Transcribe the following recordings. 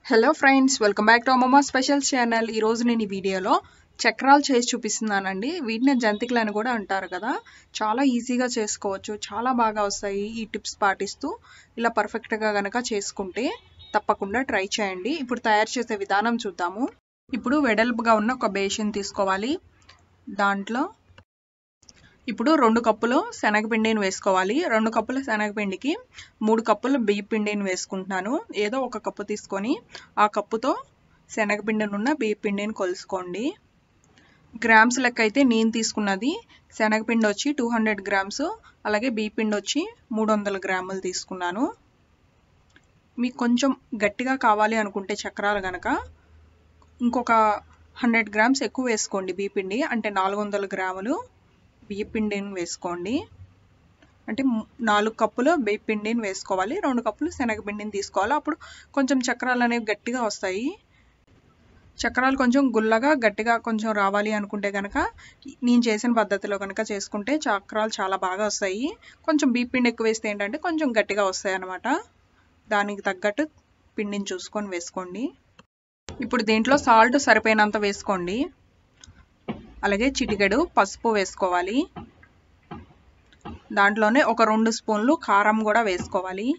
hello friends welcome back to అమ్మమ్మ special channel ఈరోజు నేను ఈ వీడియోలో చక్రాలు చేసి చూపిస్తున్నానండి వీటిని జంతికలు అని కూడా అంటారు కదా చాలా ఈజీగా చేసుకోవచ్చు చాలా బాగా వస్తాయి ఈ టిప్స్ పాటిస్తూ ఇలా పర్ఫెక్ట్గా కనుక చేసుకుంటే తప్పకుండా ట్రై చేయండి ఇప్పుడు తయారు చేసే విధానం చూద్దాము ఇప్పుడు వెడల్పుగా ఉన్న ఒక బేషన్ తీసుకోవాలి దాంట్లో ఇప్పుడు రెండు కప్పులు శనగపిండిని వేసుకోవాలి రెండు కప్పుల శనగపిండికి మూడు కప్పులు బియ్య పిండిని వేసుకుంటున్నాను ఏదో ఒక కప్పు తీసుకొని ఆ కప్పుతో శనగపిండిని ఉన్న బియ్య పిండిని కొలుసుకోండి గ్రామ్స్ లెక్క అయితే నేను తీసుకున్నది శనగపిండి వచ్చి టూ హండ్రెడ్ గ్రామ్స్ అలాగే బియ్య పిండి వచ్చి మూడు వందల గ్రాములు తీసుకున్నాను మీకు కొంచెం గట్టిగా కావాలి అనుకుంటే చక్రాలు కనుక ఇంకొక హండ్రెడ్ గ్రామ్స్ ఎక్కువ వేసుకోండి బియ్య పిండి అంటే నాలుగు వందల గ్రాములు బియ్యపిండిని వేసుకోండి అంటే నాలుగు కప్పులు బియ్యపిండిని వేసుకోవాలి రెండు కప్పులు శనగపిండిని తీసుకోవాలి అప్పుడు కొంచెం చక్రాలు అనేవి గట్టిగా వస్తాయి చక్రాలు కొంచెం గుల్లగా గట్టిగా కొంచెం రావాలి అనుకుంటే కనుక నేను చేసిన పద్ధతిలో కనుక చేసుకుంటే చక్రాలు చాలా బాగా వస్తాయి కొంచెం బియ్యపిండి ఎక్కువ వేస్తే ఏంటంటే కొంచెం గట్టిగా వస్తాయి అన్నమాట దానికి తగ్గట్టు పిండిని చూసుకొని వేసుకోండి ఇప్పుడు దీంట్లో సాల్ట్ సరిపోయినంత వేసుకోండి అలాగే చిటికెడు పసుపు వేసుకోవాలి దాంట్లోనే ఒక రెండు స్పూన్లు కారం కూడా వేసుకోవాలి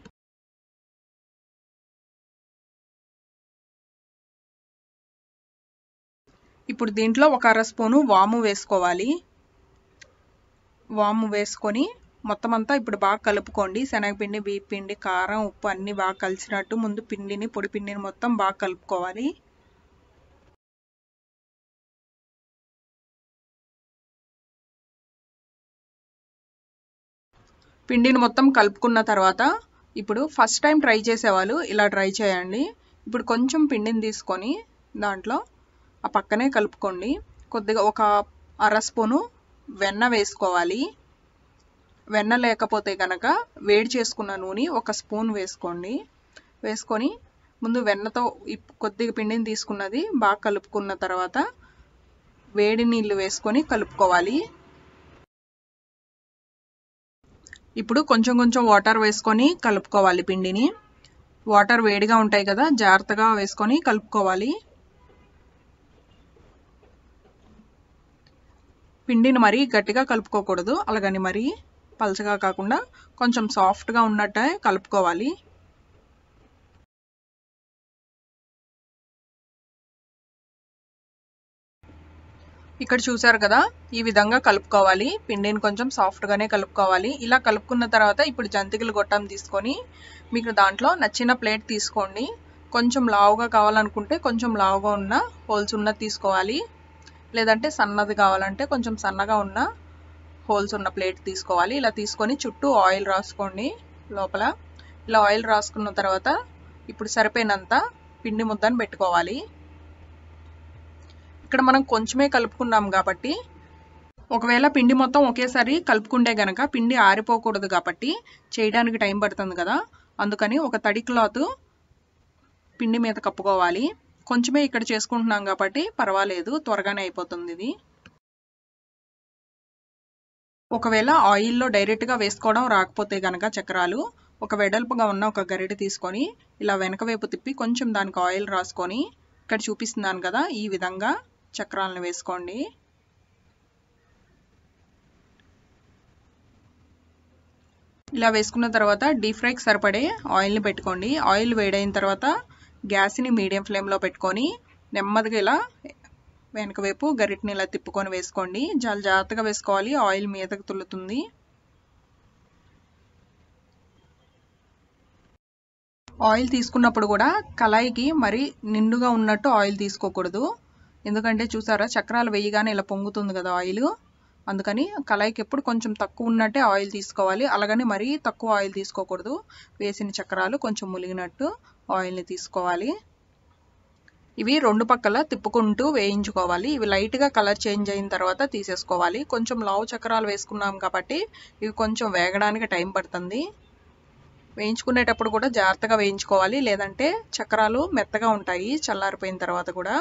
ఇప్పుడు దీంట్లో ఒక అర స్పూను వాము వేసుకోవాలి వాము వేసుకొని మొత్తం అంతా ఇప్పుడు బాగా కలుపుకోండి శనగపిండి బియ్యపిండి కారం ఉప్పు అన్నీ బాగా కలిసినట్టు ముందు పిండిని పొడి పిండిని మొత్తం బాగా కలుపుకోవాలి పిండిని మొత్తం కలుపుకున్న తర్వాత ఇప్పుడు ఫస్ట్ టైం ట్రై చేసేవాళ్ళు ఇలా ట్రై చేయండి ఇప్పుడు కొంచెం పిండిని తీసుకొని దాంట్లో ఆ పక్కనే కలుపుకోండి కొద్దిగా ఒక అర స్పూను వెన్న వేసుకోవాలి వెన్న లేకపోతే కనుక వేడి చేసుకున్న నూనె ఒక స్పూన్ వేసుకోండి వేసుకొని ముందు వెన్నతో కొద్దిగా పిండిని తీసుకున్నది బాగా కలుపుకున్న తర్వాత వేడి నీళ్ళు వేసుకొని కలుపుకోవాలి ఇప్పుడు కొంచెం కొంచెం వాటర్ వేసుకొని కలుపుకోవాలి పిండిని వాటర్ వేడిగా ఉంటాయి కదా జాగ్రత్తగా వేసుకొని కలుపుకోవాలి పిండిని మరీ గట్టిగా కలుపుకోకూడదు అలాగని మరీ పలచగా కాకుండా కొంచెం సాఫ్ట్గా ఉన్నట్టే కలుపుకోవాలి ఇక్కడ చూసారు కదా ఈ విధంగా కలుపుకోవాలి పిండిని కొంచెం సాఫ్ట్గానే కలుపుకోవాలి ఇలా కలుపుకున్న తర్వాత ఇప్పుడు జంతికలు గొట్టం తీసుకొని మీకు దాంట్లో నచ్చిన ప్లేట్ తీసుకోండి కొంచెం లావుగా కావాలనుకుంటే కొంచెం లావుగా ఉన్న హోల్స్ ఉన్నది తీసుకోవాలి లేదంటే సన్నది కావాలంటే కొంచెం సన్నగా ఉన్న హోల్స్ ఉన్న ప్లేట్ తీసుకోవాలి ఇలా తీసుకొని చుట్టూ ఆయిల్ రాసుకోండి లోపల ఇలా ఆయిల్ రాసుకున్న తర్వాత ఇప్పుడు సరిపోయినంత పిండి ముద్దను పెట్టుకోవాలి ఇక్కడ మనం కొంచెమే కలుపుకున్నాం కాబట్టి ఒకవేళ పిండి మొత్తం ఒకేసారి కలుపుకుంటే గనక పిండి ఆరిపోకూడదు కాబట్టి చేయడానికి టైం పడుతుంది కదా అందుకని ఒక తడి క్లాత్ పిండి మీద కప్పుకోవాలి కొంచెమే ఇక్కడ చేసుకుంటున్నాం కాబట్టి పర్వాలేదు త్వరగానే అయిపోతుంది ఇది ఒకవేళ ఆయిల్లో డైరెక్ట్గా వేసుకోవడం రాకపోతే కనుక చక్రాలు ఒక వెడల్పుగా ఉన్న ఒక గరిటె తీసుకొని ఇలా వెనక వైపు తిప్పి కొంచెం దానికి ఆయిల్ రాసుకొని ఇక్కడ చూపిస్తున్నాను కదా ఈ విధంగా చక్రాలను వేసుకోండి ఇలా వేసుకున్న తర్వాత డీప్ ఫ్రైకి సరిపడే ఆయిల్ని పెట్టుకోండి ఆయిల్ వేడైన తర్వాత గ్యాస్ని మీడియం ఫ్లేమ్లో పెట్టుకొని నెమ్మదిగా ఇలా వెనక వైపు గరిటిని ఇలా తిప్పుకొని వేసుకోండి చాలా జాగ్రత్తగా వేసుకోవాలి ఆయిల్ మీదకు తుల్లుతుంది ఆయిల్ తీసుకున్నప్పుడు కూడా కళాయికి మరి నిండుగా ఉన్నట్టు ఆయిల్ తీసుకోకూడదు ఎందుకంటే చూసారా చక్రాలు వేయగానే ఇలా పొంగుతుంది కదా ఆయిల్ అందుకని కళాయికి ఎప్పుడు కొంచెం తక్కువ ఉన్నట్టే ఆయిల్ తీసుకోవాలి అలాగని మరీ తక్కువ ఆయిల్ తీసుకోకూడదు వేసిన చక్రాలు కొంచెం ములిగినట్టు ఆయిల్ని తీసుకోవాలి ఇవి రెండు పక్కల తిప్పుకుంటూ వేయించుకోవాలి ఇవి లైట్గా కలర్ చేంజ్ అయిన తర్వాత తీసేసుకోవాలి కొంచెం లావు చక్రాలు వేసుకున్నాం కాబట్టి ఇవి కొంచెం వేగడానికి టైం పడుతుంది వేయించుకునేటప్పుడు కూడా జాగ్రత్తగా వేయించుకోవాలి లేదంటే చక్రాలు మెత్తగా ఉంటాయి చల్లారిపోయిన తర్వాత కూడా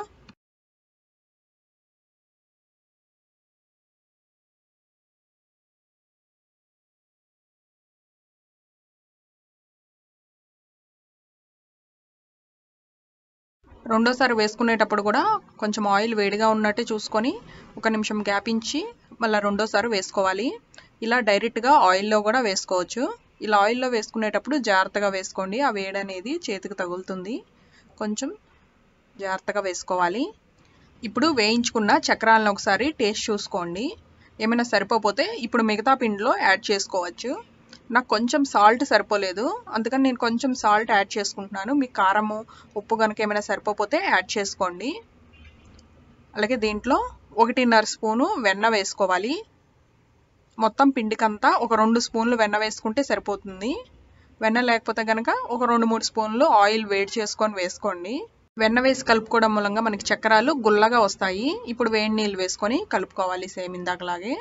రెండోసారి వేసుకునేటప్పుడు కూడా కొంచెం ఆయిల్ వేడిగా ఉన్నట్టే చూసుకొని ఒక నిమిషం గ్యాప్ ఇచ్చి మళ్ళీ రెండోసారి వేసుకోవాలి ఇలా డైరెక్ట్గా ఆయిల్లో కూడా వేసుకోవచ్చు ఇలా ఆయిల్లో వేసుకునేటప్పుడు జాగ్రత్తగా వేసుకోండి ఆ వేడి అనేది చేతికి తగులుతుంది కొంచెం జాగ్రత్తగా వేసుకోవాలి ఇప్పుడు వేయించుకున్న చక్రాలను ఒకసారి టేస్ట్ చూసుకోండి ఏమైనా సరిపోతే ఇప్పుడు మిగతా పిండిలో యాడ్ చేసుకోవచ్చు నాకు కొంచెం సాల్ట్ సరిపోలేదు అందుకని నేను కొంచెం సాల్ట్ యాడ్ చేసుకుంటున్నాను మీకు కారము ఉప్పు కనుక ఏమైనా సరిపోతే యాడ్ చేసుకోండి అలాగే దీంట్లో ఒకటిన్నర స్పూను వెన్న వేసుకోవాలి మొత్తం పిండికంతా ఒక రెండు స్పూన్లు వెన్న వేసుకుంటే సరిపోతుంది వెన్న లేకపోతే కనుక ఒక రెండు మూడు స్పూన్లు ఆయిల్ వేడి చేసుకొని వేసుకోండి వెన్న వేసి కలుపుకోవడం మూలంగా మనకి చక్రాలు గుల్లగా వస్తాయి ఇప్పుడు వేడి నీళ్ళు వేసుకొని కలుపుకోవాలి సేమ్ ఇందాకలాగే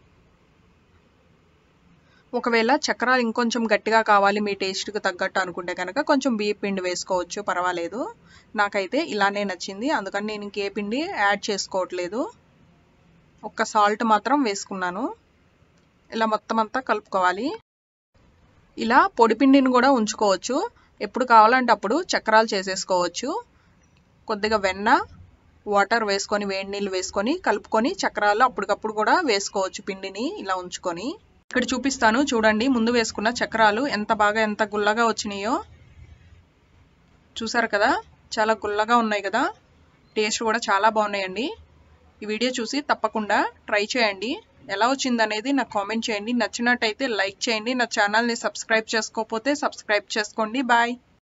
ఒకవేళ చక్రాలు ఇంకొంచెం గట్టిగా కావాలి మీ టేస్ట్కి తగ్గట్టు అనుకుంటే కనుక కొంచెం బియ్య పిండి వేసుకోవచ్చు పర్వాలేదు నాకైతే ఇలానే నచ్చింది అందుకని నేను ఇంకే పిండి యాడ్ చేసుకోవట్లేదు ఒక్క సాల్ట్ మాత్రం వేసుకున్నాను ఇలా మొత్తం అంతా కలుపుకోవాలి ఇలా పొడిపిండిని కూడా ఉంచుకోవచ్చు ఎప్పుడు కావాలంటే అప్పుడు చక్రాలు చేసేసుకోవచ్చు కొద్దిగా వెన్న వాటర్ వేసుకొని వేడి నీళ్ళు వేసుకొని కలుపుకొని చక్రాలు అప్పటికప్పుడు కూడా వేసుకోవచ్చు పిండిని ఇలా ఉంచుకొని ఇక్కడ చూపిస్తాను చూడండి ముందు వేసుకున్న చక్రాలు ఎంత బాగా ఎంత గుల్లగా వచ్చినాయో చూసారు కదా చాలా గుల్లగా ఉన్నాయి కదా టేస్ట్ కూడా చాలా బాగున్నాయండి ఈ వీడియో చూసి తప్పకుండా ట్రై చేయండి ఎలా వచ్చిందనేది నాకు కామెంట్ చేయండి నచ్చినట్టయితే లైక్ చేయండి నా ఛానల్ని సబ్స్క్రైబ్ చేసుకోకపోతే సబ్స్క్రైబ్ చేసుకోండి బాయ్